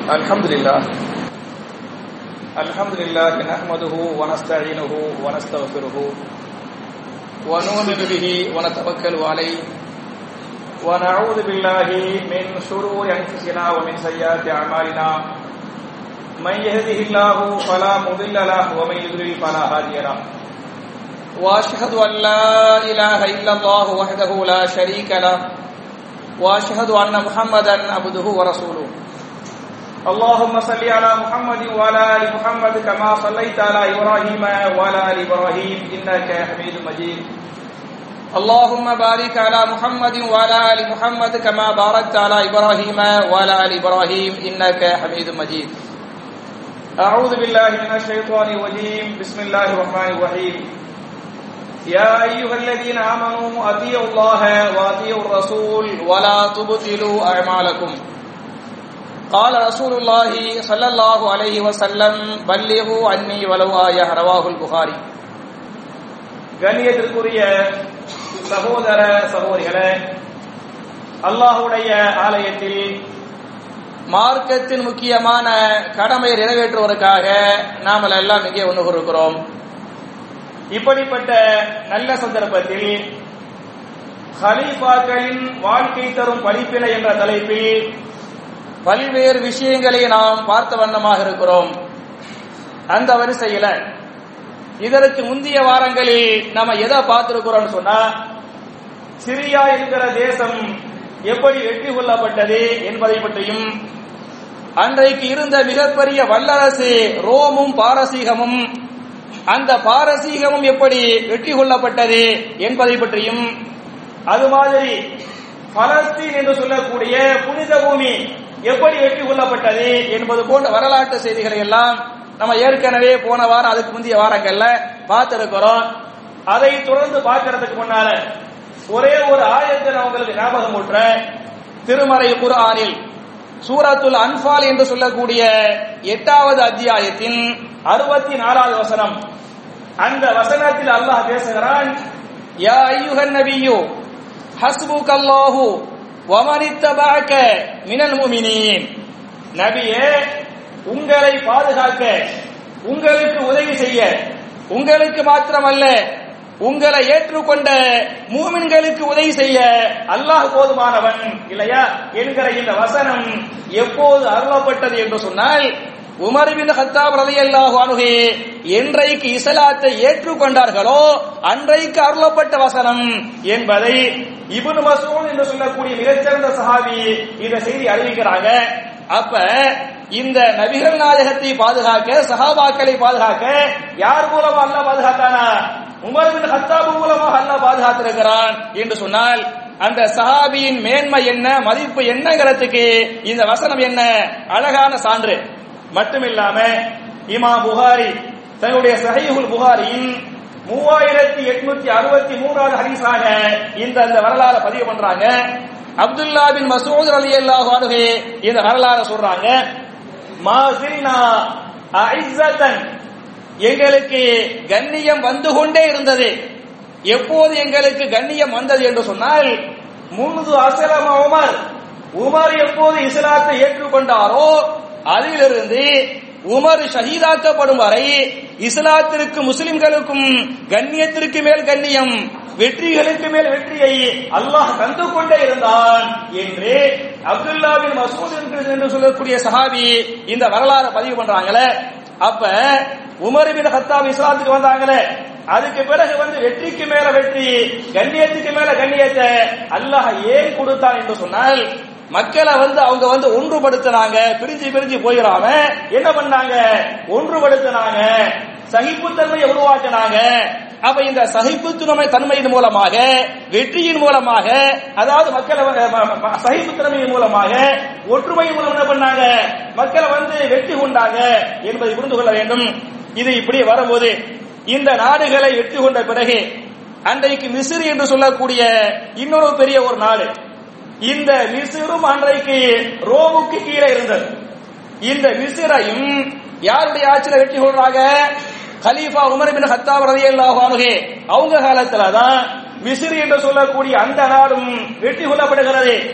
الحمد لله الحمد لله نحمده ونستعينه ونستغفره ونؤمن به ونتوكل عليه ونعوذ بالله من شرور انفسنا ومن سيئات اعمالنا من يهده الله فلا مضل له ومن يضلل فلا هادي له واشهد ان لا اله الا الله وحده لا شريك له واشهد ان محمدا عبده ورسوله اللهم صل على محمد وعلى ال محمد كما صليت على ابراهيم وعلى ال ابراهيم انك حميد مجيد اللهم بارك على محمد وعلى ال محمد كما باركت على ابراهيم وعلى ال ابراهيم انك حميد مجيد اعوذ بالله من الشيطان الرجيم بسم الله الرحمن الرحيم يا أيها الذين آمنوا أطيعوا الله وأطيعوا الرسول ولا تبطلوا أعمالكم قال رسول الله صلى الله عليه وسلم بلغوا عني ولو آية رواه البخاري கண்ணியத்திற்குரிய சகோதர சகோதரிகளே அல்லாஹுடைய ஆலயத்தில் மார்க்கத்தின் முக்கியமான கடமையை நிறைவேற்றுவதற்காக நாமல் எல்லாம் இங்கே ஒன்று இருக்கிறோம் இப்படிப்பட்ட நல்ல சந்தர்ப்பத்தில் ஹலீஃபாக்களின் வாழ்க்கை தரும் படிப்பினை என்ற தலைப்பில் பல்வேறு விஷயங்களை நாம் பார்த்த வண்ணமாக இருக்கிறோம் அந்த வரிசையில இதற்கு முந்தைய வாரங்களில் நம்ம எதை பார்த்திருக்கிறோம் சொன்னா சிரியா என்கிற தேசம் எப்படி வெற்றி கொள்ளப்பட்டது என்பதை பற்றியும் அன்றைக்கு இருந்த மிகப்பெரிய வல்லரசு ரோமும் பாரசீகமும் அந்த பாரசீகமும் எப்படி வெற்றி கொள்ளப்பட்டது என்பதை பற்றியும் அது மாதிரி பலஸ்தீன் என்று சொல்லக்கூடிய புனித பூமி எப்படி வெற்றி கொள்ளப்பட்டது என்பது போன்ற வரலாற்று செய்திகளை எல்லாம் நம்ம ஏற்கனவே போன வாரம் அதுக்கு முந்தைய வாரங்கள்ல பார்த்திருக்கிறோம் அதை தொடர்ந்து பார்க்கறதுக்கு முன்னால ஒரே ஒரு ஆயத்தை நான் உங்களுக்கு ஞாபகம் ஊற்ற திருமறை குர்ஆனில் சூரத்துல் அன்பால் என்று சொல்லக்கூடிய எட்டாவது அத்தியாயத்தின் அறுபத்தி நாலாவது வசனம் அந்த வசனத்தில் அல்லாஹ் பேசுகிறான் யா ஐயுகன் நபியு ஹஸ்புக் அல்லாஹு வமனித்தபாக்க மினல் முமினீன் நபியே உங்களை பாதுகாக்க உங்களுக்கு உதவி செய்ய உங்களுக்கு மாத்திரமல்ல உங்களை ஏற்றுக்கொண்ட மூமின்களுக்கு உதவி செய்ய அல்லாஹ் போதுமானவன் இல்லையா என்கிற இந்த வசனம் எப்போது அருளப்பட்டது என்று சொன்னால் உமர் பின் ஹத்தாப் ரலியல்லாஹு அன்ஹு என்றைக்கு இஸ்லாத்தை ஏற்றுக்கொண்டார்களோ அன்றைக்கு அருளப்பட்ட வசனம் என்பதை இப்னு மஸ்ஊத் என்று சொல்லக்கூடிய மிகச்சிறந்த சஹாபி இந்த செய்தி அறிவிக்கிறாங்க அப்ப இந்த நபிகள் நாயகத்தை பாதுகாக்க சஹாபாக்களை பாதுகாக்க யார் மூலமா அல்லாஹ் பாதுகாத்தானா உமர் பின் ஹத்தாப் மூலமாக அல்லாஹ் பாதுகாத்திருக்கிறான் என்று சொன்னால் அந்த சஹாபியின் மேன்மை என்ன மதிப்பு என்னங்கிறதுக்கு இந்த வசனம் என்ன அழகான சான்று மட்டுமில்லாம இமா புகாரி தன்னுடைய சஹீஹுல் புகாரியின் மூவாயிரத்தி எட்நூத்தி அறுபத்தி மூணாவது ஹரிசாக இந்த அந்த வரலாறு பதிவு பண்றாங்க அப்துல்லா பின் மசூத் அலி அல்லாஹ் இந்த வரலாறு சொல்றாங்க மாசில்னா அஇஸ்ஸத்தன் எங்களுக்கு கண்ணியம் வந்து கொண்டே இருந்தது எப்போது எங்களுக்கு கண்ணியம் வந்தது என்று சொன்னால் முன்பு அசலம உமர் உமர் எப்போது இஸ்லாத்தை ஏற்றுக்கொண்டாரோ அதிலிருந்து உமர் ஷஹீதாக்கப்படும் வரை இஸ்லாத்திற்கு முஸ்லிம்களுக்கும் கண்ணியத்திற்கு மேல் கண்ணியம் வெற்றிகளுக்கு மேல் வெற்றியை அல்லாஹ் தந்து கொண்டே இருந்தான் என்று அப்துல்லாவின் மசூத் என்று சொல்லக்கூடிய சஹாபி இந்த வரலாறு பதிவு பண்றாங்களே அப்ப உமர் பின் ஹத்தாப் இஸ்லாத்துக்கு வந்தாங்களே அதுக்கு பிறகு வந்து வெற்றிக்கு மேல வெற்றி கண்ணியத்துக்கு மேல கண்ணியத்தை அல்லாஹ் ஏன் கொடுத்தான் என்று சொன்னால் மக்களை வந்து அவங்க வந்து ஒன்றுபடுத்தினாங்க பிரிஞ்சு பிரிஞ்சு போயிடாம என்ன பண்ணாங்க ஒன்றுபடுத்தினாங்க சகிப்புத்தன்மையை உருவாக்கினாங்க அப்ப இந்த சகிப்புத்தன்மை தன்மையின் மூலமாக வெற்றியின் மூலமாக அதாவது மக்களை சகிப்புத்தன்மையின் மூலமாக ஒற்றுமையின் மூலம் என்ன பண்ணாங்க மக்களை வந்து வெற்றி கொண்டாங்க என்பதை புரிந்து கொள்ள வேண்டும் இது இப்படி வரும்போது இந்த நாடுகளை வெற்றி கொண்ட பிறகு அன்றைக்கு மிசிறி என்று சொல்லக்கூடிய இன்னொரு பெரிய ஒரு நாடு இந்த மிசிறும் அன்றைக்கு ரோமுக்கு கீழே இருந்தது இந்த மிசிறையும் யாருடைய ஆட்சியில வெற்றி கொள்றாங்க கலீஃபா உமர் பின் ஹத்தாப் ரலியல்லாஹு அன்ஹு அவங்க காலத்துல தான் மிஸ்ரி என்று சொல்லக்கூடிய அந்த நாடும் வெற்றி கொள்ளப்படுகிறது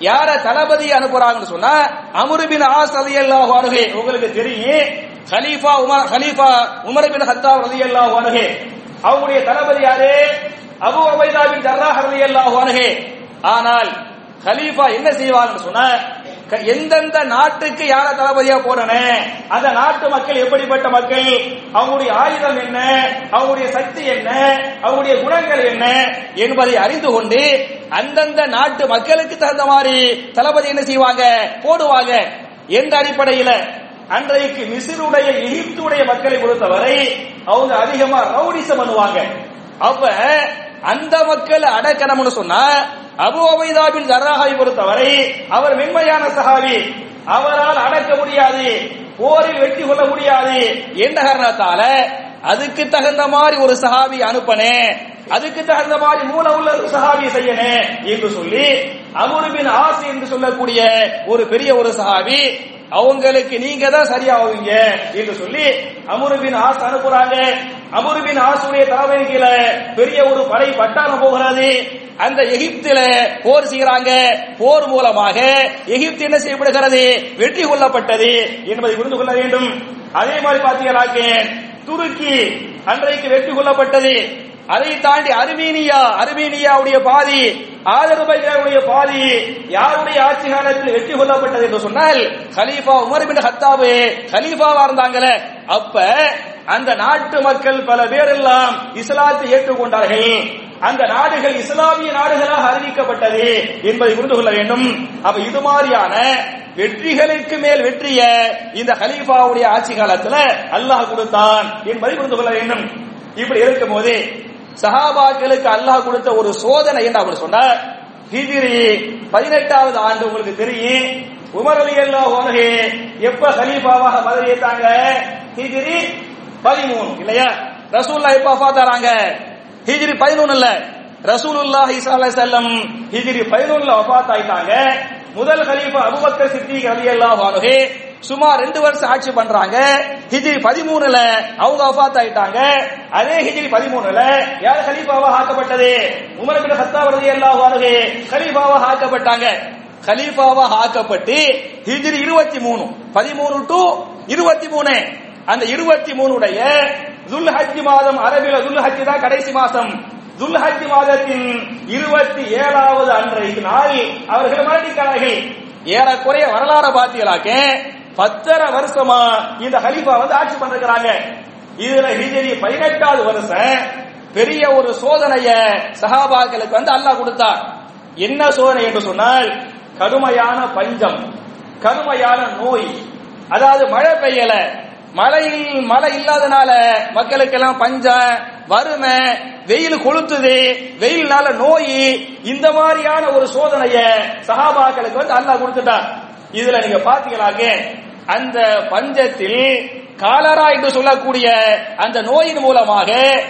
யார தளபதி அனுப்புறாங்கன்னு சொன்னா அமருபின் ஆஸ் ரலியல்லாஹு அன்ஹு உங்களுக்கு தெரியும் ஹலீஃபா உமர் ஹலீஃபா உமர் பின் ஹத்தாப் ரலியல்லாஹு அன்ஹு அவங்களுடைய தளபதி யாரு அபு உபைதா பின் ஜர்ராஹ் ரலியல்லாஹு அன்ஹு ஆனால் ஹலீஃபா என்ன செய்வாங்கன்னு சொன்னா க- எந்தெந்த நாட்டுக்கு யார தளபதியா போறனே அந்த நாட்டு மக்கள் எப்படிப்பட்ட மக்கள் அவங்களுடைய ஆயுதம் என்ன அவங்களுடைய சக்தி என்ன அவங்களுடைய குணங்கள் என்ன என்பதை அறிந்து கொண்டு அந்தந்த நாட்டு மக்களுக்கு தகுந்த மாதிரி தளபதி என்ன செய்வாங்க போடுவாங்க எந்த அடிப்படையில அன்றைக்கு மிசிறுடைய எகிப்துடைய மக்களை பொறுத்தவரை அவங்க அதிகமா ரவுடிசம் பண்ணுவாங்க அப்ப அந்த மக்கள் அடக்கணும்னு சொன்னா அபு உபைதா பின் ஜர்ராஹை பொறுத்தவரை அவர் மென்மையான சஹாபி அவரால் அடக்க முடியாது போரில் வெற்றி கொள்ள முடியாது என்ற காரணத்தால அதுக்கு தகுந்த மாதிரி ஒரு சஹாபி அனுப்பனே அதுக்கு தகுந்த மாதிரி மூல உள்ள ஒரு சஹாபி செய்யனே என்று சொல்லி அமுருபின் ஆசி என்று சொல்லக்கூடிய ஒரு பெரிய ஒரு சஹாபி அவங்களுக்கு நீங்க தான் சரியாவீங்க என்று சொல்லி அமுருபின் ஆஸ் அனுப்புறாங்க அமுருபின் ஆசுடைய தலைமையின் கீழே பெரிய ஒரு படை பட்டாளம் போகிறது அந்த எகிப்தில போர் செய்கிறாங்க போர் மூலமாக எகிப்து என்ன செய்யப்படுகிறது வெற்றி கொள்ளப்பட்டது என்பதை புரிந்து கொள்ள வேண்டும் அதே மாதிரி பாத்தீங்கன்னாக்க துருக்கி அன்றைக்கு வெற்றி கொள்ளப்பட்டது அதை தாண்டி அர்மீனியா அர்மீனியாவுடைய பாதி ஆதரபையாவுடைய பாதி யாருடைய ஆட்சி காலத்தில் வெற்றி கொள்ளப்பட்டது என்று சொன்னால் கலீஃபா உமர் பின் ஹத்தாபு கலீஃபாவா இருந்தாங்களே அப்ப அந்த நாட்டு மக்கள் பல பேர் எல்லாம் இஸ்லாத்தை ஏற்றுக்கொண்டார்கள் அந்த நாடுகள் இஸ்லாமிய நாடுகளாக அறிவிக்கப்பட்டது என்பதை புரிந்து கொள்ள வேண்டும் அப்ப இது மாதிரியான வெற்றிகளுக்கு மேல் வெற்றிய இந்த கலீஃபாவுடைய ஆட்சி காலத்துல அல்லாஹ் கொடுத்தான் என்பதை புரிந்து கொள்ள வேண்டும் இப்படி இருக்கும் போது சஹாபாக்களுக்கு அல்லாஹ் கொடுத்த ஒரு சோதனை என்ன அப்படி சொன்னா ஹிஜ்ரி பதினெட்டாவது ஆண்டு உங்களுக்கு தெரியும் உமர் அலி அல்லாஹ் எப்ப ஹலீஃபாவாக பதவியேற்றாங்க ஹிஜ்ரி பதிமூணு இல்லையா ரசூல்லா எப்ப வஃபாத்தாராங்க ஹிஜ்ரி பதினொன்னு இல்ல ரசூலுல்லாஹி ஸல்லல்லாஹு அலைஹி வஸல்லம் ஹிஜ்ரி 11ல வஃபாத் ஆயிட்டாங்க முதல் கலீஃபா அபூபக்கர் சித்திக் ரலியல்லாஹு அன்ஹு சுமார் ரெண்டு வருஷம் ஆட்சி பண்றாங்க ஹிஜ்ரி பதிமூணுல அவங்க வஃபாத் ஆயிட்டாங்க அதே ஹிஜ்ரி பதிமூணுல யார் கலீஃபாவாக ஆக்கப்பட்டது உமர் பின் கத்தாப் ரலியல்லாஹு அன்ஹு கலீஃபாவாக ஆக்கப்பட்டாங்க கலீஃபாவாக ஆக்கப்பட்டு ஹிஜ்ரி இருபத்தி மூணு பதிமூணு டு இருபத்தி மூணு அந்த இருபத்தி மூணுடைய துல்ஹஜ் மாதம் அரபில துல்ஹஜ் தான் கடைசி மாசம் துல்ஹஜ் மாதத்தின் இருபத்தி ஏழாவது அன்றைக்கு நாள் அவர்கள் மரணிக்கிறார்கள் ஏறக்குறைய வரலாறு பார்த்தீங்களாக்க பத்தரை வருஷமா இந்த ஹலீஃபா வந்து ஆட்சி பண்ணிருக்கிறாங்க இதுல ஹிஜரி பதினெட்டாவது வருஷம் பெரிய ஒரு சோதனைய சஹாபாக்களுக்கு வந்து அல்லாஹ் கொடுத்தார் என்ன சோதனை என்று சொன்னால் கடுமையான பஞ்சம் கடுமையான நோய் அதாவது மழை பெய்யல மழையில் மழை இல்லாதனால மக்களுக்கெல்லாம் பஞ்சம் வறுமை வெயில் கொளுத்துது வெயில்னால நோய் இந்த மாதிரியான ஒரு சோதனைய சஹாபாக்களுக்கு வந்து அல்லாஹ் கொடுத்துட்டார் இதுல நீங்க பாத்தீங்களாக்க அந்த பஞ்சத்தில் காலரா என்று சொல்லக்கூடிய அந்த நோயின் மூலமாக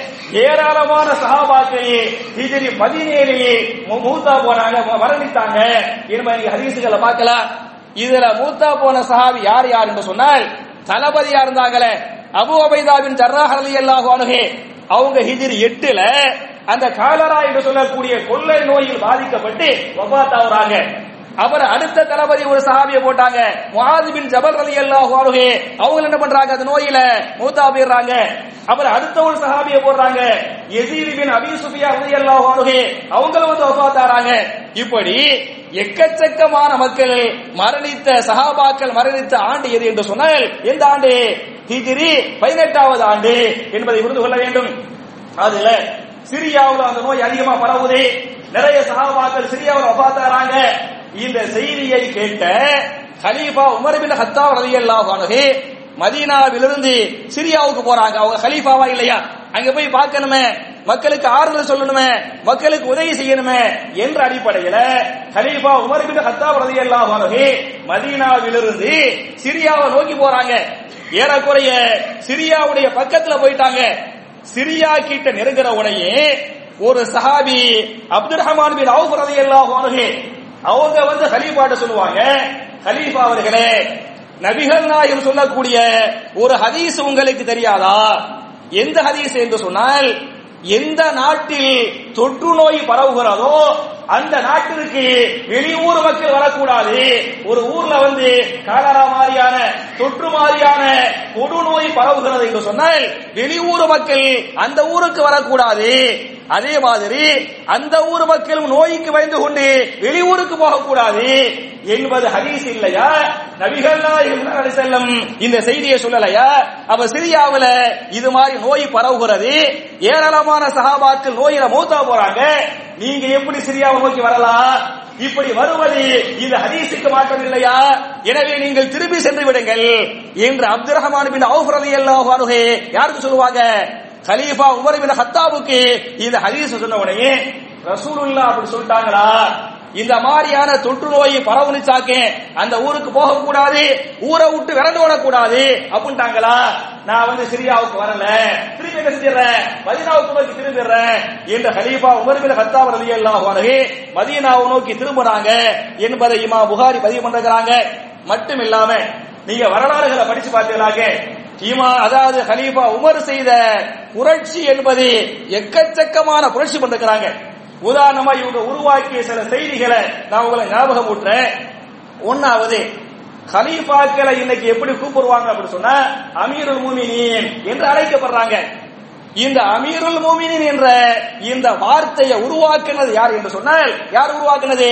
ஏராளமான சஹாபாக்கள் ஹிஜ்ரி பதினேழில் மூத்தா போனாங்க மரணித்தாங்க என்பதை நீங்க ஹதீசுகளை பார்க்கலாம் இதுல மூத்தா போன சஹாபி யார் யார் என்று சொன்னால் தளபதியா இருந்தாங்களே அபு அபைதாவின் ஜர்ராஹ் ரலியல்லாஹு அன்ஹு அவங்க ஹிஜ்ரி எட்டுல அந்த காலரா என்று சொல்லக்கூடிய கொள்ளை நோயில் பாதிக்கப்பட்டு வபாத் ஆகுறாங்க அப்புறம் அடுத்த தளபதி ஒரு சஹாபிய போட்டாங்க முஆது பின் ஜபல் ரலியல்லாஹு அன்ஹு அவங்க என்ன பண்றாங்க அந்த நோயில மூத்தா போயிடுறாங்க அப்புறம் அடுத்த ஒரு சஹாபிய போடுறாங்க யசீத் பின் அபி சுஃபியா ரலியல்லாஹு அன்ஹு அவங்களும் வந்து வஃபாத் ஆறாங்க இப்படி எக்கச்சக்கமான மக்கள் மரணித்த சஹாபாக்கள் மரணித்த ஆண்டு எது என்று சொன்னால் எந்த ஆண்டு ஹிஜ்ரி பதினெட்டாவது ஆண்டு என்பதை புரிந்து கொள்ள வேண்டும் அதுல சிரியாவுல அந்த நோய் அதிகமா பரவுது நிறைய சஹாபாக்கள் சிரியாவில் வஃபாத்தாராங்க இந்த செய்தியை கேட்ட ஹலீஃபா உமர் பின் ஹத்தாப் ரலியல்லாஹு அன்ஹு மதீனாவிலிருந்து சிரியாவுக்கு போறாங்க அவங்க ஹலீஃபாவா இல்லையா அங்க போய் பார்க்கணுமே மக்களுக்கு ஆறுதல் சொல்லணுமே மக்களுக்கு உதவி செய்யணுமே என்ற அடிப்படையில ஹலீஃபா உமர் பின் ஹத்தாப் ரலியல்லாஹு அன்ஹு மதீனாவிலிருந்து சிரியாவை நோக்கி போறாங்க ஏறக்குறைய சிரியாவுடைய பக்கத்துல போயிட்டாங்க சிரியா கிட்ட நெருங்குற உடனே ஒரு சஹாபி அப்துல் ரஹ்மான் பின் அவுஃப் ரலியல்லாஹு அன்ஹு அவங்க வந்து ஹலீஃபாட்ட சொல்லுவாங்க ஹலீஃபா அவர்களே நபிகள் நாயகம் சொல்லக்கூடிய ஒரு ஹதீஸ் உங்களுக்கு தெரியாதா எந்த ஹதீஸ் என்று சொன்னால் எந்த நாட்டில் தொற்று நோய் பரவுகிறதோ அந்த நாட்டிற்கு வெளியூர் மக்கள் வரக்கூடாது ஒரு ஊர்ல வந்து காலரா மாதிரியான தொற்று மாதிரியான கொடுநோய் பரவுகிறது என்று சொன்னால் வெளியூர் மக்கள் அந்த ஊருக்கு வரக்கூடாது அதே மாதிரி அந்த ஊர் மக்களும் நோய்க்கு பயந்து கொண்டு வெளியூருக்கு போகக்கூடாது என்பது ஹதீஸ் இல்லையா நபிகள் நாயகம் செல்லம் இந்த செய்தியை சொல்லலையா அப்ப சிரியாவுல இது மாதிரி நோய் பரவுகிறது ஏராளமான சகாபாக்கள் நோயில மூத்தா போறாங்க நீங்க எப்படி சிரியாவை நோக்கி வரலாம் இப்படி வருவது இந்த ஹதீஸுக்கு மாற்றம் இல்லையா எனவே நீங்கள் திரும்பி சென்று விடுங்கள் என்று அப்துல் ரஹ்மான் பின் அவுஃப் ரலியல்லாஹு அன்ஹு யாருக்கு சொல்லுவாங்க கலீஃபா உமர் பின் ஹத்தாபுக்கு இந்த ஹதீஸ் சொன்ன உடனே ரசூலுல்லாஹ் அப்படி சொல்லிட்டாங்களா இந்த மாதிரியான தொற்று நோய் பரவுனுச்சாக்கே அந்த ஊருக்கு போக கூடாது ஊரை விட்டு விரண்டு ஓடக்கூடாது அப்படின்ட்டாங்களா நான் வந்து சிரியாவுக்கு வரல திரும்பி என்ன செஞ்சிடறேன் மதீனாவுக்கு நோக்கி திரும்பிடுறேன் என்ற ஹலீஃபா உமர் பின் ஹத்தாப் ரலியல்லாஹு அன்ஹு மதீனாவை நோக்கி திரும்புறாங்க என்பதை இமா புகாரி பதிவு பண்றாங்க மட்டும் இல்லாம நீங்க வரலாறுகளை படிச்சு பார்த்தீங்களாக ஈமா அதாவது ஹலீஃபா உமர் செய்த புரட்சி என்பது எக்கச்சக்கமான புரட்சி பண்ணிருக்கிறாங்க உதாரணமா இவங்க உருவாக்கிய சில செய்திகளை நான் உங்களை ஞாபகம் ஊட்டுறேன் ஒன்னாவது ஹலீஃபாக்களை இன்னைக்கு எப்படி கூப்பிடுவாங்க அப்படின்னு சொன்னா அமீருல் மூமினின் என்று அழைக்கப்படுறாங்க இந்த அமீருல் மூமினின் என்ற இந்த வார்த்தையை உருவாக்குனது யார் என்று சொன்னால் யார் உருவாக்குனது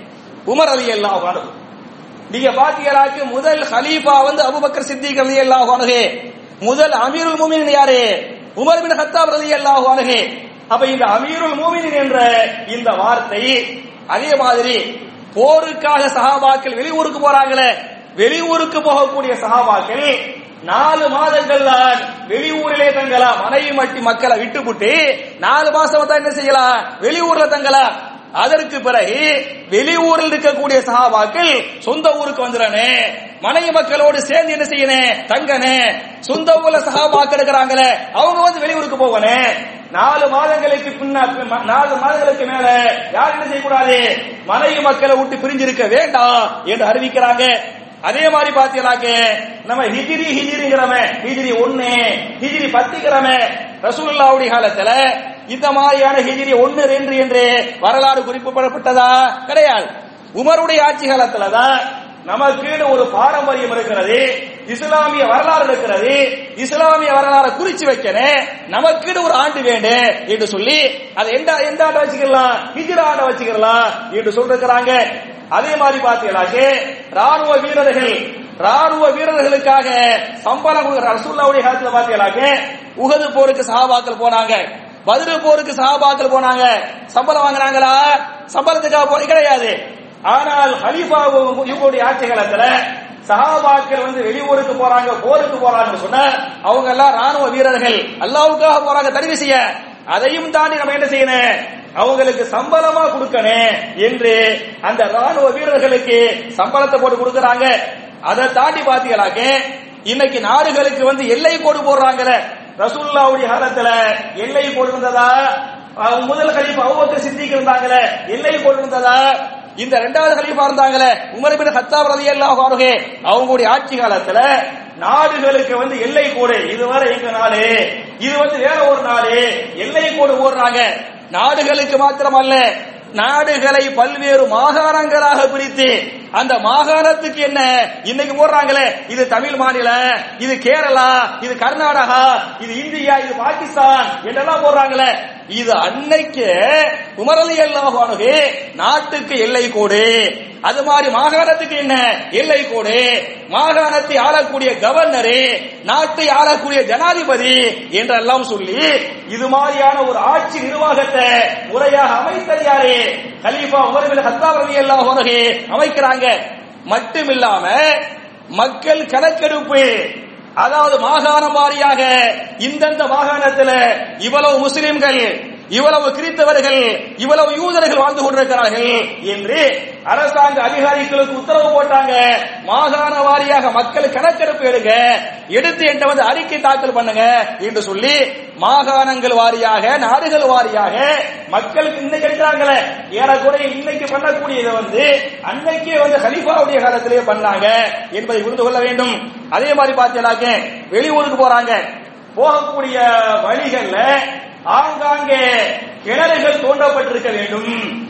உமர் அலி அல்லாஹ் நீங்க பாத்தீங்களாக்கு முதல் ஹலீஃபா வந்து அபுபக்கர் சித்திக் அலி அல்லாஹ் அணுகே முதல் அமீருல் மூமினின் யாரு உமர் பின் ஹத்தாப் ரலி அல்லாஹ் அணுகே அப்ப இந்த அமீருல் மூமினின் என்ற இந்த வார்த்தை அதே மாதிரி போருக்காக சஹாபாக்கள் வெளியூருக்கு போறாங்களே வெளியூருக்கு போகக்கூடிய சஹாபாக்கள் நாலு மாதங்கள் தான் வெளியூரிலே தங்கலாம் மனைவி மட்டி மக்களை விட்டுப்புட்டு நாலு மாசம் தான் என்ன செய்யலாம் வெளியூர்ல தங்கலாம் அதற்கு பிறகு வெளியூரில் இருக்கக்கூடிய சகாபாக்கள் சொந்த ஊருக்கு வந்துடனே மனைவி மக்களோடு சேர்ந்து என்ன செய்யணும் தங்கனே சொந்த ஊர்ல சகாபாக்கள் இருக்கிறாங்களே அவங்க வந்து வெளியூருக்கு போகணும் நாலு மாதங்களுக்கு பின்னா நாலு மாதங்களுக்கு மேல யார் என்ன செய்யக்கூடாது மனைவி மக்களை விட்டு பிரிஞ்சிருக்க வேண்டாம் என்று அறிவிக்கிறாங்க அதே மாதிரி பாத்தீங்கன்னாக்க நம்ம ஹிஜிரி ஹிஜிரிங்கிறமே ஹிஜிரி ஒண்ணு ஹிஜிரி பத்துக்கிறமே ரசூலுல்லாவுடைய காலத்துல இந்த மாதிரியான ஹிஜிரி ஒன்னு ரெண்டு என்று வரலாறு குறிப்பிடப்பட்டதா கிடையாது உமருடைய ஆட்சி காலத்துல தான் நமக்கு ஒரு பாரம்பரியம் இருக்கிறது இஸ்லாமிய வரலாறு இருக்கிறது இஸ்லாமிய வரலாறு குறிச்சு வைக்கணும் நமக்கு ஒரு ஆண்டு வேண்டும் என்று சொல்லி அதை எந்த எந்த ஆண்டை வச்சுக்கலாம் ஹிஜிர ஆண்டை வச்சுக்கலாம் என்று சொல்லிருக்கிறாங்க அதே மாதிரி பாத்தீங்கன்னாக்க ராணுவ வீரர்கள் ராணுவ வீரர்களுக்காக சம்பளம் ரசூல்லாவுடைய காலத்துல பாத்தீங்கன்னாக்க உகது போருக்கு சஹாபாக்கள் போனாங்க பதிரு போருக்கு சஹாபாக்கள் போனாங்க சம்பளம் வாங்குறாங்களா சம்பளத்துக்காக போய் கிடையாது ஆனால் ஹலீஃபா இவங்களுடைய ஆட்சி காலத்துல சஹாபாக்கள் வந்து வெளியூருக்கு போறாங்க போருக்கு போறாங்கன்னு சொன்னா அவங்க எல்லாம் ராணுவ வீரர்கள் அல்லாவுக்காக போறாங்க தடை செய்ய அதையும் தாண்டி நம்ம என்ன செய்யணும் அவங்களுக்கு சம்பளமா கொடுக்கணும் என்று அந்த ராணுவ வீரர்களுக்கு சம்பளத்தை போட்டு கொடுக்கறாங்க அதை தாண்டி பாத்தீங்களாக்க இன்னைக்கு நாடுகளுக்கு வந்து எல்லை கோடு போடுறாங்கல்ல ரசூல்லாவுடைய காலத்துல எல்லை கோடு இருந்ததா முதல் கலீஃபா அவ்வளவு சித்திக்கு இருந்தாங்களே எல்லை கோடு இருந்ததா இந்த இரண்டாவது கலீஃபா இருந்தாங்களே உமர் பின் ஹத்தாப் ரலியல்லாஹு அன்ஹு அவங்களுடைய ஆட்சி காலத்துல நாடுகளுக்கு வந்து எல்லை கோடு இதுவரை எங்க நாடு இது வந்து வேற ஒரு நாடு எல்லை கோடு போடுறாங்க நாடுகளுக்கு மாத்திரமல்ல நாடுகளை பல்வேறு மாகாணங்களாக பிரித்து அந்த மாகாணத்துக்கு என்ன இன்னைக்கு போடுறாங்களே இது தமிழ் மாநிலம் இது கேரளா இது கர்நாடகா இது இந்தியா இது பாகிஸ்தான் என்றெல்லாம் போடுறாங்களே இது அன்னைக்கு உமரலி அல்லாஹானுகே நாட்டுக்கு எல்லை கோடு அது மாதிரி மாகாணத்துக்கு என்ன எல்லை கோடு மாகாணத்தை ஆளக்கூடிய கவர்னரு நாட்டை ஆளக்கூடிய ஜனாதிபதி என்றெல்லாம் சொல்லி இது மாதிரியான ஒரு ஆட்சி நிர்வாகத்தை முறையாக அமைத்தது யாரு கலீஃபா உமர் பின் ஹத்தாப் ரலியல்லாஹு அன்ஹு அமைக்கிறாங்க மட்டுமில்லாம மக்கள் கணக்கெடுப்பு அதாவது மாகாணம் வாரியாக இந்தந்த மாகாணத்தில் இவ்வளவு முஸ்லிம்கள் இவ்வளவு கிறித்தவர்கள் இவ்வளவு யூதர்கள் வாழ்ந்து கொண்டிருக்கிறார்கள் என்று அரசாங்க அதிகாரிகளுக்கு உத்தரவு போட்டாங்க மாகாண வாரியாக மக்கள் கணக்கெடுப்பு எடுங்க எடுத்து என்ற வந்து அறிக்கை தாக்கல் பண்ணுங்க என்று சொல்லி மாகாணங்கள் வாரியாக நாடுகள் வாரியாக மக்களுக்கு இன்னைக்கு எடுக்கிறாங்களே ஏறக்குறைய இன்னைக்கு பண்ணக்கூடியதை வந்து அன்னைக்கே வந்து ஹலிஃபாவுடைய காலத்திலேயே பண்ணாங்க என்பதை புரிந்து கொள்ள வேண்டும் அதே மாதிரி பார்த்தீங்கன்னாக்க வெளியூருக்கு போறாங்க போகக்கூடிய வழிகள்ல ஆங்காங்கே கிணறுகள் தோண்டப்பட்டிருக்க வேண்டும்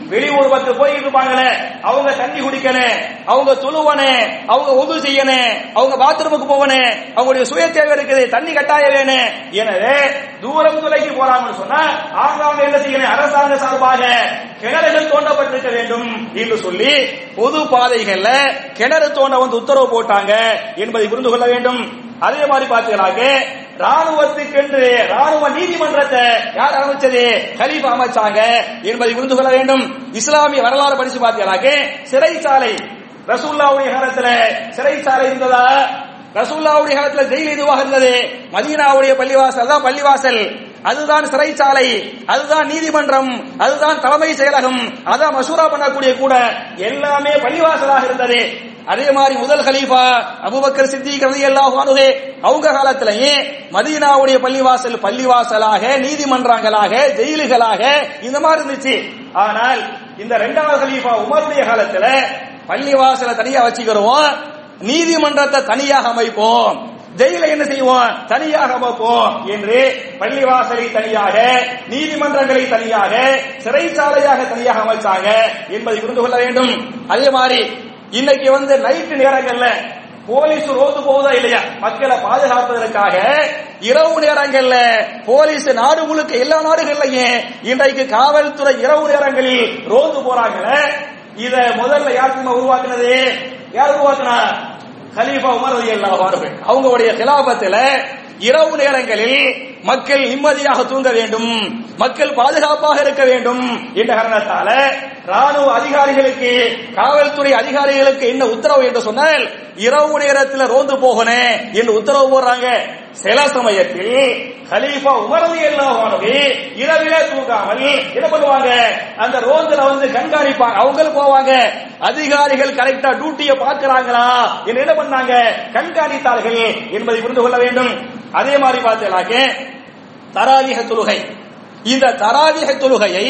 வெளியூர் பக்கம் போயிட்டு இருப்பாங்களே அவங்க தண்ணி குடிக்கணும் அவங்க தொழுவனே அவங்க உது செய்யணும் அவங்க பாத்ரூமுக்கு போகணும் அவங்களுடைய சுய தேவை இருக்குது தண்ணி கட்டாயம் வேணும் எனவே தூரம் துளைக்கு போறாங்கன்னு சொன்னா ஆங்காங்க என்ன செய்யணும் அரசாங்க சார்பாக கிணறுகள் தோண்டப்பட்டிருக்க வேண்டும் என்று சொல்லி பொது பாதைகள்ல கிணறு தோண்ட வந்து உத்தரவு போட்டாங்க என்பதை புரிந்து கொள்ள வேண்டும் அதே மாதிரி பார்த்தீங்கன்னாக்க ராணுவத்துக்கென்று ராணுவ நீதிமன்றத்தை யார் அமைச்சது கலீஃபா அமைச்சாங்க என்பதை புரிந்து கொள்ள வேண்டும் இஸ்லாமிய வரலாறு படிச்சு பார்த்தீங்கன்னாக்க சிறைச்சாலை ரசூல்லாவுடைய காலத்துல சிறைச்சாலை இருந்ததா ரசூல்லாவுடைய காலத்துல ஜெயில் எதுவாக இருந்தது மதீனாவுடைய பள்ளிவாசல் தான் பள்ளிவாசல் அதுதான் சிறைச்சாலை அதுதான் நீதிமன்றம் அதுதான் தலைமை செயலகம் அதான் மசூரா பண்ணக்கூடிய கூட எல்லாமே பள்ளிவாசலாக இருந்தது அதே மாதிரி முதல் கலீஃபா அபுபக்கர் சித்திக் ரலியல்லாஹு அன்ஹு அவங்க காலத்திலேயே மதீனாவுடைய பள்ளிவாசல் பள்ளிவாசலாக நீதிமன்றங்களாக ஜெயிலுகளாக இந்த மாதிரி இருந்துச்சு ஆனால் இந்த இரண்டாவது கலீஃபா உமருடைய காலத்துல பள்ளிவாசலை தனியா வச்சுக்கிறோம் நீதிமன்றத்தை தனியாக அமைப்போம் ஜெயில என்ன செய்வோம் தனியாக அமைப்போம் என்று பள்ளிவாசலை தனியாக நீதிமன்றங்களை தனியாக சிறைச்சாலையாக தனியாக அமைச்சாங்க என்பதை புரிந்து கொள்ள வேண்டும் அதே மாதிரி இன்னைக்கு வந்து நைட்டு நேரங்கள்ல போலீஸ் ரோந்து போகுதா இல்லையா மக்களை பாதுகாப்பதற்காக இரவு நேரங்கள்ல போலீஸ் நாடு முழுக்க எல்லா நாடுகள்லயும் இன்றைக்கு காவல்துறை இரவு நேரங்களில் ரோந்து போறாங்களே இத முதல்ல யாருக்குமா உருவாக்குனது யார் உருவாக்குனா கலீஃபா உமர் ரலியல்லாஹு அன்ஹு அவங்களுடைய கிலாபத்துல இரவு நேரங்களில் மக்கள் நிம்மதியாக தூங்க வேண்டும் மக்கள் பாதுகாப்பாக இருக்க வேண்டும் என்ற காரணத்தால ராணுவ அதிகாரிகளுக்கு காவல்துறை அதிகாரிகளுக்கு என்ன உத்தரவு என்று சொன்னால் இரவு நேரத்தில் ரோந்து போகணும் என்று உத்தரவு போடுறாங்க சில சமயத்தில் கலீஃபா உமரது எல்லாம் இரவிலே தூங்காமல் என்ன பண்ணுவாங்க அந்த ரோந்துல வந்து கண்காணிப்பாங்க அவங்களும் போவாங்க அதிகாரிகள் கரெக்டா டியூட்டியை பார்க்கிறாங்களா என்று என்ன பண்ணாங்க கண்காணித்தார்கள் என்பதை புரிந்து கொள்ள வேண்டும் அதே மாதிரி பார்த்தீங்கன்னாக்க தராவிக தொழுகை இந்த தராவிக தொழுகையை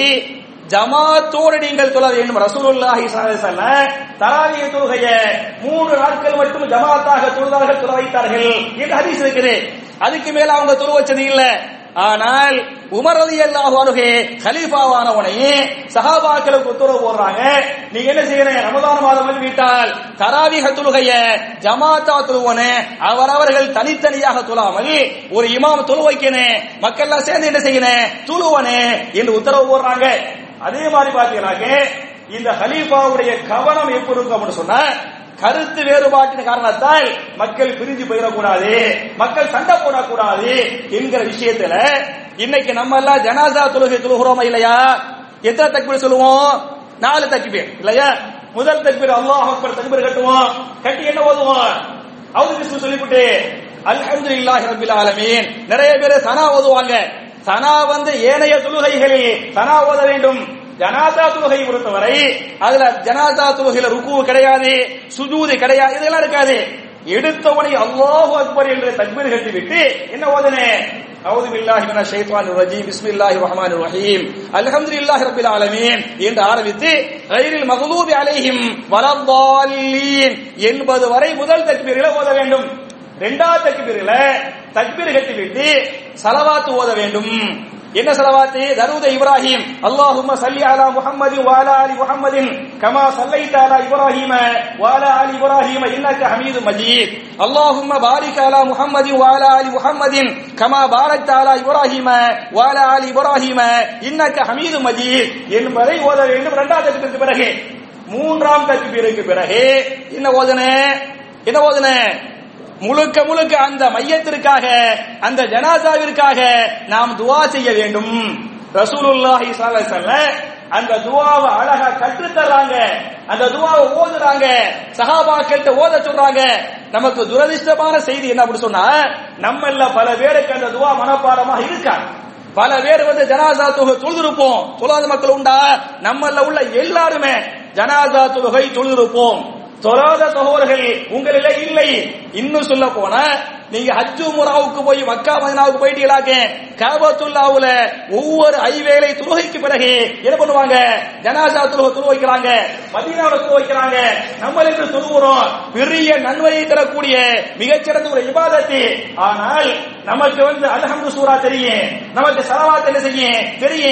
ஜமாத்தோடு நீங்கள் தொழ வேண்டும் ரசூலுல்லாஹி ஸல்லல்லாஹு தராவிக தொழுகையை மூன்று நாட்கள் மட்டும் ஜமாத்தாக தொழுதார்கள் தொழ வைத்தார்கள் என்று ஹதீஸ் இருக்குது அதுக்கு மேல அவங்க தொழ வச்சது இல்ல ஆனால் உமர் ரலியல்லாஹு அன்ஹு கலீஃபாவானவனை சஹாபாக்களுக்கு உத்தரவு போடுறாங்க நீங்க என்ன செய்யணும் ரமதான் மாதம் வந்து விட்டால் தராவிக தொழுகைய ஜமாத்தா தொழுவனே அவரவர்கள் தனித்தனியாக தொழாமல் ஒரு இமாம் தொழு வைக்கணும் மக்கள் சேர்ந்து என்ன செய்யணும் தொழுவனே என்று உத்தரவு போடுறாங்க அதே மாதிரி பாத்தீங்கன்னாக்க இந்த ஹலீஃபாவுடைய கவனம் எப்படி இருக்கும் அப்படின்னு சொன்னா கருத்து வேறுபாட்டின் காரணத்தால் மக்கள் பிரிஞ்சு போயிடக்கூடாது மக்கள் சண்டை போடக்கூடாது என்கிற விஷயத்துல இன்னைக்கு நம்ம எல்லாம் ஜனாசா தொழுகை தொழுகிறோமா இல்லையா எத்தனை தக்பீர் சொல்லுவோம் நாலு தக்பீர் இல்லையா முதல் தக்பீர் அல்லாஹ் அக்பர் தக்பீர் கட்டுவோம் கட்டி என்ன ஓதுவோம் அவுது பிஸ்மி சொல்லிவிட்டு அல்ஹம்துலில்லாஹி ரப்பில் ஆலமீன் நிறைய பேர் சனா ஓதுவாங்க சனா வந்து ஏனைய தொழுகைகளில் சனா ஓத வேண்டும் ஜனாதா தொழுகை பொறுத்தவரை அதுல ஜனாதா தொழுகையில ருக்கு கிடையாது சுஜூது கிடையாது இதெல்லாம் இருக்காது எடுத்தவனை அல்லாஹு அக்பர் என்று தக்பீர் கட்டி விட்டு என்ன ஓதனே அவுது பில்லாஹி மினஷ் ஷைத்தானிர் ரஜீம் பிஸ்மில்லாஹிர் ரஹ்மானிர் ரஹீம் அல்ஹம்துலில்லாஹி ரப்பில் ஆலமீன் என்று ஆரம்பித்து கைரில் மக்லூபி அலைஹிம் வலத்தால்லீன் என்பது வரை முதல் தக்பீரில் ஓத வேண்டும் இரண்டாவது தக்பீரில் தக்பீர் கட்டி விட்டு சலவாத்து ஓத வேண்டும் என்ன சலவாத்து தருத இப்ராஹிம் அல்லாஹும்ம சல்லி அலா முஹம்மதி வாலா அலி முஹம்மதின் கமா சல்லைத அலா இப்ராஹிம வாலா அலி இப்ராஹிம இன்னக ஹமீது மஜீத் அல்லாஹும்ம பாரிக் அலா முஹம்மதி வாலா அலி முஹம்மதின் கமா பாரக்த அலா இப்ராஹிம வாலா அலி இப்ராஹிம இன்னக ஹமீது மஜீத் என்பதை ஓத வேண்டும் இரண்டாவது தக்பீருக்கு பிறகு மூன்றாம் தக்பீருக்கு பிறகு என்ன ஓதனே என்ன ஓதனே முழுக்க முழுக்க அந்த மையத்திற்காக அந்த ஜனாசாவிற்காக நாம் துவா செய்ய வேண்டும் ரசூலுல்லாஹி ஸல்லல்லாஹு அலைஹி அந்த துவாவை அழகா கற்று தர்றாங்க அந்த துவாவை ஓதுறாங்க சஹாபாக்கள்கிட்ட ஓத சொல்றாங்க நமக்கு துரதிர்ஷ்டமான செய்தி என்ன அப்படி சொன்னா நம்மள பல பேருக்கு அந்த துவா மனப்பாடமாக இருக்காங்க பல பேர் வந்து ஜனாசா தொகை தொழுதிருப்போம் தொழாத மக்கள் உண்டா நம்மள உள்ள எல்லாருமே ஜனாசா தொழுகை தொழுதிருப்போம் தொழாத சகோதரர்கள் உங்களிலே இல்லை இன்னும் சொல்ல போன நீங்க ஹஜ்ஜு முராவுக்கு போய் மக்கா மதினாவுக்கு போயிட்டீங்களாக்க காபத்துல்லாவுல ஒவ்வொரு ஐவேளை துருகைக்கு பிறகு என்ன பண்ணுவாங்க ஜனாசா துருக துரு வைக்கிறாங்க மதீனாவுல துரு வைக்கிறாங்க நம்மளுக்கு துருவுறோம் பெரிய நன்மையை தரக்கூடிய மிகச்சிறந்த ஒரு இபாதத்து ஆனால் நமக்கு வந்து அல்ஹம்து சூரா தெரியும் நமக்கு சலவாத் என்ன செய்யும் தெரியும்